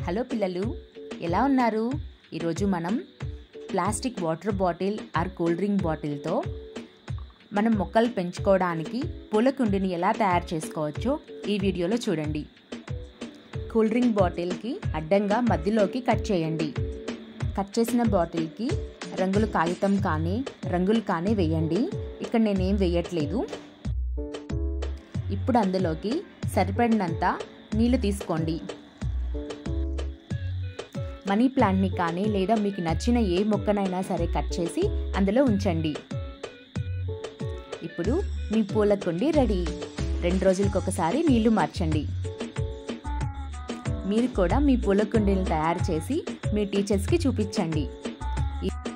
hello పిల్లలు ఎలా ఉన్నారు ఈరోజు మనం plastic water bottle or cool drink బాటిల్తో మనం మొక్కలు పెంచుకోవడానికి పూల కుండిని ఎలా తయారు చేసుకోవచ్చో ఈ వీడియోలో చూడండి కూల్ డ్రింక్ బాటిల్కి అడ్డంగా మధ్యలోకి కట్ చేయండి కట్ చేసిన బాటిల్కి రంగుల కాగితం కానీ రంగులు కానీ వేయండి ఇక్కడ నేనేం వేయట్లేదు ఇప్పుడు అందులోకి సరిపడినంత నీళ్లు తీసుకోండి మనీ ప్లాంట్ని కానీ లేదా మీకు నచ్చిన ఏ మొక్కనైనా సరే కట్ చేసి అందులో ఉంచండి ఇప్పుడు మీ పూల కుండి రెడీ రెండు రోజులకు ఒకసారి నీళ్లు మార్చండి మీరు కూడా మీ పూల కుండీని తయారు చేసి మీ టీచర్స్కి చూపించండి